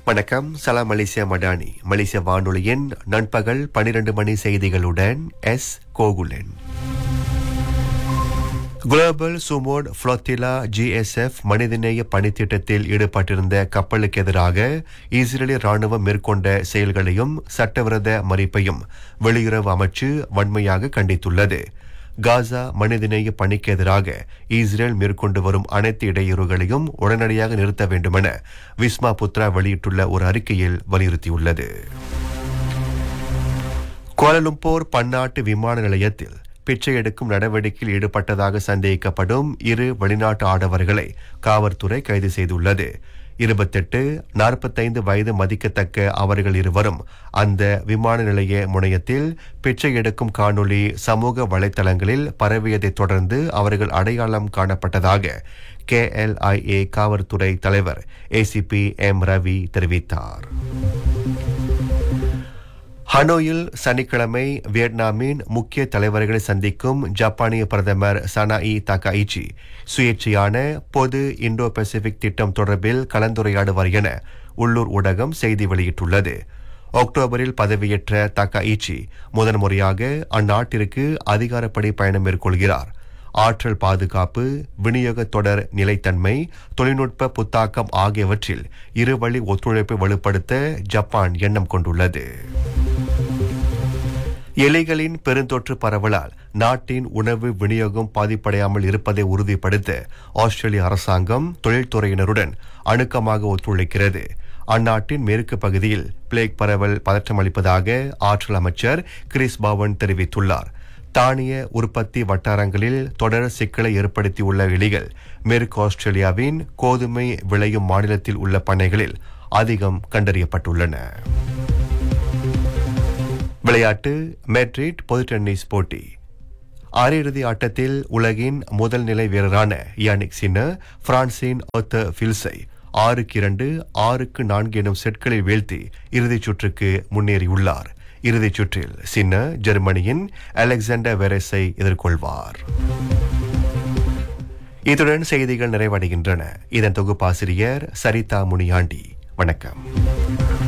வணக்கம் சலாம் மலேசியா மடானி மலேசிய வானொலியின் நண்பகல் 12 மணி செய்திகளுடன் S Gokulan Global Sumud Flotilla GSF மனிதநேய பணித்திட்டத்தில் ஈடுபட்டிருந்த கப்பலுக்கு எதிராக இஸ்ரேலிய ராணுவம் மேற்கொண்ட செயல்களையும் சட்டவிரோத மறிப்பையும் வெளியுறவு அமைச்சு வன்மையாக கண்டித்துள்ளது காசா மனிதநேய பணிக்கு எதிராக இஸ்ரேல் மேற்கொண்டு வரும் அனைத்து இடையூறுகளையும் உடனடியாக நிறுத்த வேண்டுமென விஸ்மா புத்ரா வெளியிட்டுள்ள ஒரு அறிக்கையில் வலியுறுத்தியுள்ளது கோலலும்பூர் பன்னாட்டு விமான நிலையத்தில் பிச்சை எடுக்கும் நடவடிக்கையில் ஈடுபட்டதாக சந்தேகிக்கப்படும் இரு வெளிநாட்டு ஆடவர்களை காவல்துறை கைது செய்துள்ளது இருபத்தெட்டு நாற்பத்தைந்து வயது மதிக்கத்தக்க அவர்கள் இருவரும் அந்த விமான நிலைய முனையத்தில் பிச்சை எடுக்கும் காணொளி சமூக வலைத்தளங்களில் பரவியதைத் தொடர்ந்து அவர்கள் அடையாளம் காணப்பட்டதாக கேஎல்ஐஏ காவல்துறை தலைவர் ஏசிபி எம் ரவி தெரிவித்தார் ஹனோயில் சனிக்கிழமை வியட்நாமின் முக்கிய தலைவர்களை சந்திக்கும் ஜப்பானிய பிரதமர் சனாஇ தகாயிச்சி சுயேட்சையான பொது இந்தோ பசிபிக் திட்டம் தொடர்பில் கலந்துரையாடுவார் என உள்ளூர் ஊடகம் செய்தி வெளியிட்டுள்ளது அக்டோபரில் பதவியேற்ற தகாயிச்சி முதன்முறையாக அந்நாட்டிற்கு அதிகாரப்படி பயணம் மேற்கொள்கிறார் ஆற்றல் பாதுகாப்பு விநியோக தொடர் நிலைத்தன்மை தொழில்நுட்ப புத்தாக்கம் ஆகியவற்றில் இருவழி ஒத்துழைப்பை வலுப்படுத்த ஜப்பான் எண்ணம் கொண்டுள்ளது எலிகளின் பெருந்தொற்று பரவலால் நாட்டின் உணவு விநியோகம் பாதிப்படையாமல் இருப்பதை உறுதிப்படுத்த ஆஸ்திரேலிய அரசாங்கம் தொழில்துறையினருடன் அணுக்கமாக ஒத்துழைக்கிறது அந்நாட்டின் மேற்கு பகுதியில் பிளேக் பரவல் பதற்றமளிப்பதாக ஆற்றல் அமைச்சர் கிறிஸ் பாவன் தெரிவித்துள்ளார் தானிய உற்பத்தி வட்டாரங்களில் தொடர் சிக்கலை ஏற்படுத்தியுள்ள எலிகள் மேற்கு ஆஸ்திரேலியாவின் கோதுமை விளையும் மாநிலத்தில் உள்ள பண்ணைகளில் அதிகம் கண்டறியப்பட்டுள்ளன விளையாட்டு மெட்ரிட் பொது டென்னிஸ் போட்டி அரையிறுதி ஆட்டத்தில் உலகின் முதல் நிலை வீரரான யானிக் சின்னர் பிரான்சின் ஒத்த ஃபில்ஸை ஆறுக்கு இரண்டு ஆறுக்கு நான்கு எனும் செட்களில் வீழ்த்தி இறுதிச் சுற்றுக்கு முன்னேறியுள்ளார் இறுதிச் சுற்றில் சின்ன ஜெர்மனியின் அலெக்சாண்டர் வெரஸை எதிர்கொள்வார் இத்துடன் செய்திகள் நிறைவடைகின்றன இதன் தொகுப்பாசிரியர் சரிதா முனியாண்டி வணக்கம்